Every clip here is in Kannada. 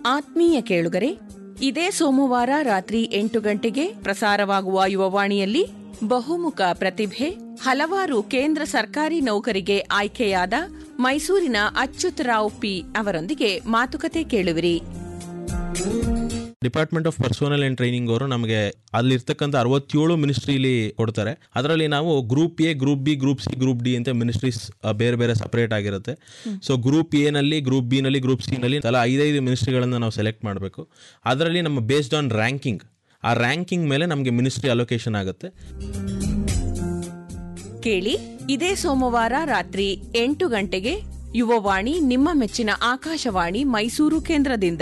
ಆತ್ಮೀಯ ಕೇಳುಗರೆ ಇದೇ ಸೋಮವಾರ ರಾತ್ರಿ ಎಂಟು ಗಂಟೆಗೆ ಪ್ರಸಾರವಾಗುವ ಯುವವಾಣಿಯಲ್ಲಿ ಬಹುಮುಖ ಪ್ರತಿಭೆ ಹಲವಾರು ಕೇಂದ್ರ ಸರ್ಕಾರಿ ನೌಕರಿಗೆ ಆಯ್ಕೆಯಾದ ಮೈಸೂರಿನ ಅಚ್ಯುತರಾವ್ ಪಿ ಅವರೊಂದಿಗೆ ಮಾತುಕತೆ ಕೇಳುವಿರಿ department of personnel and training ಅವರು ನಮಗೆ ಅಲ್ಲಿರ್ತಕ್ಕಂಥ ಅರವತ್ತೇಳು ಮಿನಿಸ್ಟ್ರಿಲಿ ಕೊಡ್ತಾರೆ ಅದರಲ್ಲಿ ನಾವು group A group B group C group D ಅಂತ ಮಿನಿಸ್ಟ್ರೀಸ್ ಬೇರೆ ಬೇರೆ ಸಪರೇಟ್ ಆಗಿರುತ್ತೆ ಸೊ ಗ್ರೂಪ್ ಎ ನಲ್ಲಿ ಗ್ರೂಪ್ ಬಿ ನಲ್ಲಿ ಗ್ರೂಪ್ ಸಿ ನಲ್ಲಿ ತಲಾ ಐದೈದು ಮಿನಿಸ್ಟ್ರಿಗಳನ್ನು ನಾವು ಸೆಲೆಕ್ಟ್ ಮಾಡಬೇಕು ಅದರಲ್ಲಿ ನಮ್ಮ ಬೇಸ್ಡ್ ಆನ್ ರ್ಯಾಂಕಿಂಗ್ ಆ ರ್ಯಾಂಕಿಂಗ್ ಮೇಲೆ ನಮಗೆ ಮಿನಿಸ್ಟ್ರಿ ಅಲೋಕೇಶನ್ ಆಗುತ್ತೆ ಕೇಳಿ ಇದೇ ಸೋಮವಾರ ರಾತ್ರಿ ಎಂಟು ಗಂಟೆಗೆ ಯುವವಾಣಿ ನಿಮ್ಮ ಮೆಚ್ಚಿನ ಆಕಾಶವಾಣಿ ಮೈಸೂರು ಕೇಂದ್ರದಿಂದ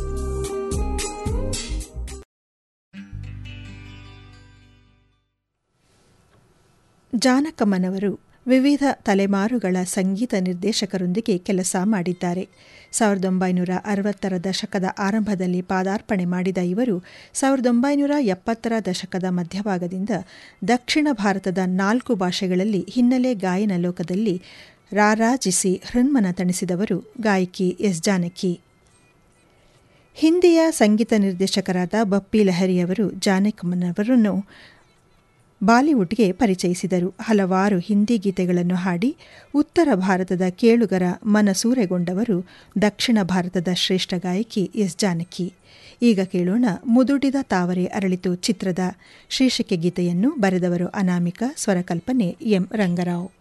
ಜಾನಕಮ್ಮನವರು ವಿವಿಧ ತಲೆಮಾರುಗಳ ಸಂಗೀತ ನಿರ್ದೇಶಕರೊಂದಿಗೆ ಕೆಲಸ ಮಾಡಿದ್ದಾರೆ ಸಾವಿರದ ಒಂಬೈನೂರ ಅರವತ್ತರ ದಶಕದ ಆರಂಭದಲ್ಲಿ ಪಾದಾರ್ಪಣೆ ಮಾಡಿದ ಇವರು ಸಾವಿರದ ಒಂಬೈನೂರ ಎಪ್ಪತ್ತರ ದಶಕದ ಮಧ್ಯಭಾಗದಿಂದ ದಕ್ಷಿಣ ಭಾರತದ ನಾಲ್ಕು ಭಾಷೆಗಳಲ್ಲಿ ಹಿನ್ನೆಲೆ ಗಾಯನ ಲೋಕದಲ್ಲಿ ರಾರಾಜಿಸಿ ಹೃನ್ಮನ ತಣಿಸಿದವರು ಗಾಯಕಿ ಎಸ್ ಜಾನಕಿ ಹಿಂದಿಯ ಸಂಗೀತ ನಿರ್ದೇಶಕರಾದ ಬಪ್ಪಿ ಲಹರಿಯವರು ಜಾನಕಮ್ಮನವರನ್ನು ಬಾಲಿವುಡ್ಗೆ ಪರಿಚಯಿಸಿದರು ಹಲವಾರು ಹಿಂದಿ ಗೀತೆಗಳನ್ನು ಹಾಡಿ ಉತ್ತರ ಭಾರತದ ಕೇಳುಗರ ಮನಸೂರೆಗೊಂಡವರು ದಕ್ಷಿಣ ಭಾರತದ ಶ್ರೇಷ್ಠ ಗಾಯಕಿ ಎಸ್ ಜಾನಕಿ ಈಗ ಕೇಳೋಣ ಮುದುಡಿದ ತಾವರೆ ಅರಳಿತು ಚಿತ್ರದ ಶೀರ್ಷಿಕೆ ಗೀತೆಯನ್ನು ಬರೆದವರು ಅನಾಮಿಕ ಸ್ವರಕಲ್ಪನೆ ಎಂ ರಂಗರಾವ್